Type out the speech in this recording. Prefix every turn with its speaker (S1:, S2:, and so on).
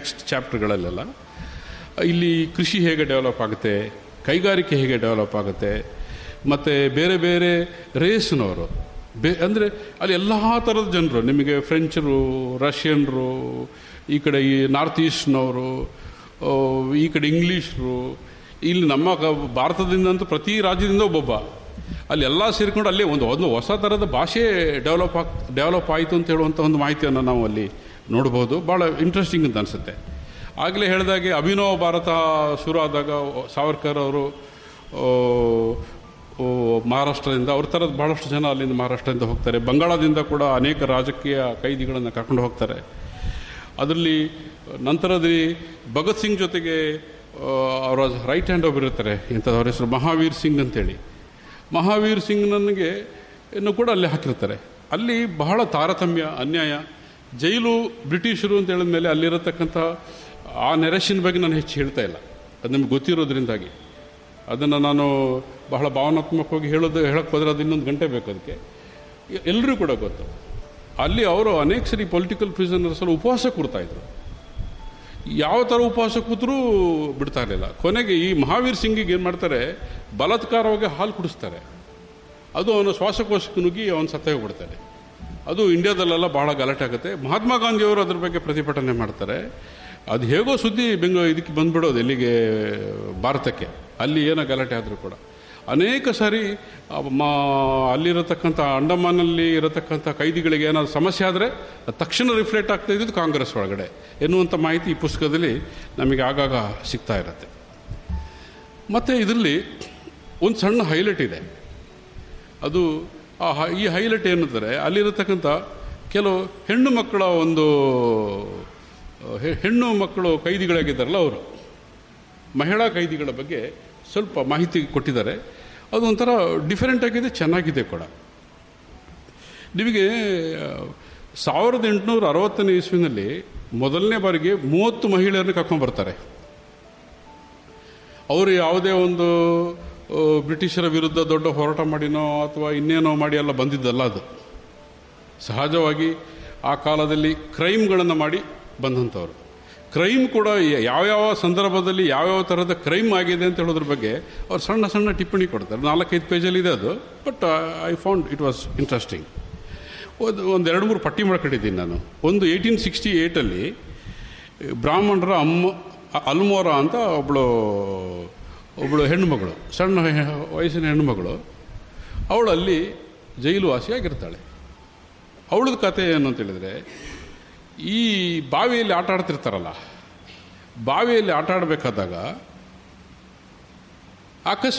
S1: next ಚಾಪ್ಟರ್ಗಳಲ್ಲೆಲ್ಲ ಇಲ್ಲಿ ಕೃಷಿ ಹೇಗೆ ಡೆವಲಪ್ ಆಗುತ್ತೆ ಕೈಗಾರಿಕೆ ಹೇಗೆ ಡೆವಲಪ್ ಆಗುತ್ತೆ ಮತ್ತು ಬೇರೆ ಬೇರೆ ರೇಸ್ನವರು ಬೇ ಅಂದರೆ ಅಲ್ಲಿ ಎಲ್ಲ ಥರದ ಜನರು ನಿಮಗೆ ಫ್ರೆಂಚರು ರಷ್ಯನ್ರು ಈ ಕಡೆ ಈ ನಾರ್ತ್ ಈಸ್ಟ್ನವರು ಆ, ಈ ಕಡೆ ಇಂಗ್ಲೀಷರು ಇಲ್ಲಿ ನಮ್ಮ ಕ- ಭಾರತದಿಂದಂತೂ ಪ್ರತಿ ರಾಜ್ಯದಿಂದ ಒಬ್ಬೊಬ್ಬ ಅಲ್ಲಿ ಎಲ್ಲ ಸೇರಿಕೊಂಡು ಅಲ್ಲೇ ಒಂದು ಒಂದು ಹೊಸ ಥರದ ಭಾಷೆ ಡೆವಲಪ್ ಆಗ್ ಡೆವಲಪ್ ಆಯಿತು ಅಂತ ಹೇಳುವಂಥ ಒಂದು ಮಾಹಿತಿಯನ್ನು ನಾವು ಅಲ್ಲಿ ನೋಡ್ಬೋದು ಭಾಳ ಇಂಟ್ರೆಸ್ಟಿಂಗ್ ಅಂತ ಅನಿಸುತ್ತೆ ಆಗಲೇ ಹೇಳಿದಾಗೆ ಅಭಿನವ ಭಾರತ ಶುರು ಆದಾಗ ಸಾವರ್ಕರ್ ಅವರು ಆ, ಆ, ಮಹಾರಾಷ್ಟ್ರದಿಂದ ಅವ್ರ ಥರದ ಭಾಳಷ್ಟು ಜನ ಅಲ್ಲಿಂದ ಮಹಾರಾಷ್ಟ್ರದಿಂದ ಹೋಗ್ತಾರೆ ಬಂಗಾಳದಿಂದ ಕೂಡ ಅನೇಕ ರಾಜಕೀಯ ಕೈದಿಗಳನ್ನು ಕರ್ಕೊಂಡು ಹೋಗ್ತಾರೆ ಅದರಲ್ಲಿ ನಂತರದಲ್ಲಿ ಭಗತ್ ಸಿಂಗ್ ಜೊತೆಗೆ ಆ, ಅವರ ರೈಟ್ ಹ್ಯಾಂಡ್ ಒಬ್ಬರು ಇರ್ತಾರೆ ಇಂಥದ್ದು ಅವ್ರ ಹೆಸರು ಮಹಾವೀರ್ ಸಿಂಗ್ ಅಂತೇಳಿ ಮಹಾವೀರ್ ಸಿಂಗ್ ನನಗೆ ಇನ್ನು ಕೂಡ ಅಲ್ಲಿ ಹಾಕಿರ್ತಾರೆ ಅಲ್ಲಿ ಬಹಳ ತಾರತಮ್ಯ ಅನ್ಯಾಯ ಜೈಲು ಬ್ರಿಟಿಷರು ಅಂತ ಹೇಳಿದ ಮೇಲೆ ಅಲ್ಲಿರತಕ್ಕಂಥ ಆ ನೆರೆಷನ್ ಬಗ್ಗೆ ನಾನು ಹೆಚ್ಚು ಹೇಳ್ತಾ ಇಲ್ಲ ಅದು ನಿಮ್ಗೆ ಗೊತ್ತಿರೋದ್ರಿಂದಾಗಿ ಅದನ್ನು ನಾನು ಬಹಳ ಭಾವನಾತ್ಮಕವಾಗಿ ಹೇಳೋದು ಹೇಳಕ್ಕೆ ಹೋದರೆ ಅದು ಇನ್ನೊಂದು ಗಂಟೆ ಬೇಕು ಅದಕ್ಕೆ ಎಲ್ಲರೂ ಕೂಡ ಗೊತ್ತು ಅಲ್ಲಿ ಅವರು ಅನೇಕ ಸರಿ ಪೊಲಿಟಿಕಲ್ ಪ್ರಿಸನರ್ಸ್ ಅಲ್ಲಿ ಉಪವಾಸ ಕೂರ್ತಾಯಿದ್ರು ಯಾವ ಥರ ಉಪವಾಸ ಕೂತರೂ ಬಿಡ್ತಾ ಇರಲಿಲ್ಲ ಕೊನೆಗೆ ಈ ಮಹಾವೀರ್ ಸಿಂಗಿಗೆ ಏನು ಮಾಡ್ತಾರೆ ಬಲಾತ್ಕಾರವಾಗಿ ಹಾಲು ಕುಡಿಸ್ತಾರೆ ಅದು ಅವನ ಶ್ವಾಸಕೋಶಕ್ಕೆ ನುಗ್ಗಿ ಅವನು ಸತ್ತ ಹೋಗ್ಬಿಡ್ತಾನೆ ಅದು ಇಂಡಿಯಾದಲ್ಲೆಲ್ಲ ಬಹಳ ಗಲಾಟೆ ಆಗುತ್ತೆ ಮಹಾತ್ಮ ಗಾಂಧಿಯವರು ಅದ್ರ ಬಗ್ಗೆ ಪ್ರತಿಭಟನೆ ಮಾಡ್ತಾರೆ ಅದು ಹೇಗೋ ಸುದ್ದಿ ಬೆಂಗ ಇದಕ್ಕೆ ಬಂದ್ಬಿಡೋದು ಎಲ್ಲಿಗೆ ಭಾರತಕ್ಕೆ ಅಲ್ಲಿ ಏನೋ ಗಲಾಟೆ ಆದರೂ ಕೂಡ ಅನೇಕ ಸಾರಿ ಆ ಮ- ಅಲ್ಲಿರತಕ್ಕಂಥ ಅಂಡಮಾನಲ್ಲಿ ಇರತಕ್ಕಂಥ ಕೈದಿಗಳಿಗೆ ಏನಾದ್ರು ಸಮಸ್ಯೆ ಆದರೆ ತಕ್ಷಣ ರಿಫ್ಲೆಕ್ಟ್ ಆಗ್ತಾ ಇದ್ದು ಕಾಂಗ್ರೆಸ್ ಒಳಗಡೆ ಎನ್ನುವಂಥ ಮಾಹಿತಿ ಈ ಪುಸ್ತಕದಲ್ಲಿ ನಮಗೆ ಆಗಾಗ ಸಿಗ್ತಾ ಇರುತ್ತೆ ಮತ್ತು ಇದರಲ್ಲಿ ಒಂದು ಸಣ್ಣ ಹೈಲೈಟ್ ಇದೆ ಅದು ಆ ಹ- ಈ ಹೈಲೈಟ್ ಏನಂದರೆ ಅಲ್ಲಿರತಕ್ಕಂಥ ಕೆಲವು ಹೆಣ್ಣು ಮಕ್ಕಳ ಒಂದು ಆ, ಹೆ- ಹೆಣ್ಣು ಮಕ್ಕಳು ಕೈದಿಗಳಾಗಿದ್ದಾರಲ್ಲ ಅವರು ಮಹಿಳಾ ಕೈದಿಗಳ ಬಗ್ಗೆ ಸ್ವಲ್ಪ ಮಾಹಿತಿ ಕೊಟ್ಟಿದ್ದಾರೆ ಅದು ಒಂಥರ ಡಿಫರೆಂಟ್ ಆಗಿದೆ ಚೆನ್ನಾಗಿದೆ ಕೂಡ ನಿಮಗೆ ಆ, ಸಾವಿರದ ಎಂಟುನೂರ ಅರವತ್ತನೇ ಇಸ್ವಿನಲ್ಲಿ ಮೊದಲನೇ ಬಾರಿಗೆ ಮೂವತ್ತು ಮಹಿಳೆಯರನ್ನು ಕರ್ಕೊಂಡ್ಬರ್ತಾರೆ ಅವರು ಯಾವುದೇ ಒಂದು ಆ, ಬ್ರಿಟಿಷರ ವಿರುದ್ಧ ದೊಡ್ಡ ಹೋರಾಟ ಮಾಡಿನೋ ಅಥವಾ ಇನ್ನೇನೋ ಮಾಡಿ ಎಲ್ಲ ಬಂದಿದ್ದಲ್ಲ ಅದು ಸಹಜವಾಗಿ ಆ ಕಾಲದಲ್ಲಿ ಕ್ರೈಮ್ಗಳನ್ನು ಮಾಡಿ ಬಂದಂಥವ್ರು ಕ್ರೈಮ್ ಕೂಡ ಯ- ಯಾವ್ಯಾವ ಸಂದರ್ಭದಲ್ಲಿ ಯಾವ್ಯಾವ ಥರದ ಕ್ರೈಮ್ ಆಗಿದೆ ಅಂತ ಹೇಳೋದ್ರ ಬಗ್ಗೆ ಅವ್ರು ಸಣ್ಣ ಸಣ್ಣ ಟಿಪ್ಪಣಿ ಕೊಡ್ತಾರೆ ನಾಲ್ಕೈದು ಪೇಜಲ್ಲಿ ಇದೆ ಅದು but I found it was interesting ಒಂದು ಒಂದು ಎರಡು ಮೂರು ಪಟ್ಟಿ ಮಾಡ್ಕೊಂಡಿದ್ದೀನಿ ನಾನು ಒಂದು ಏಯ್ಟೀನ್ ಸಿಕ್ಸ್ಟಿ ಏಯ್ಟಲ್ಲಿ ಬ್ರಾಹ್ಮಣರ ಅಮ್ಮ ಅ- ಅಲ್ಮೋರ ಅಂತ ಒಬ್ಬಳು ಒಬ್ಬಳು ಹೆಣ್ಣುಮಗಳು ಸಣ್ಣ ಹೆ- ವಯಸ್ಸಿನ ಹೆಣ್ಣುಮಗಳು ಅವಳು ಅಲ್ಲಿ ಜೈಲು ವಾಸಿಯಾಗಿರ್ತಾಳೆ ಅವಳದ ಕತೆ ಏನು ಅಂತ ಹೇಳಿದ್ರೆ ಈ ಬಾವಿಯಲ್ಲಿ ಆಟ ಆಡ್ತಿರ್ತಾರಲ್ಲ ಬಾವಿಯಲ್ಲಿ ಆಟ ಆಡಬೇಕಾದಾಗ ಅಕಸ್ಮಾತ್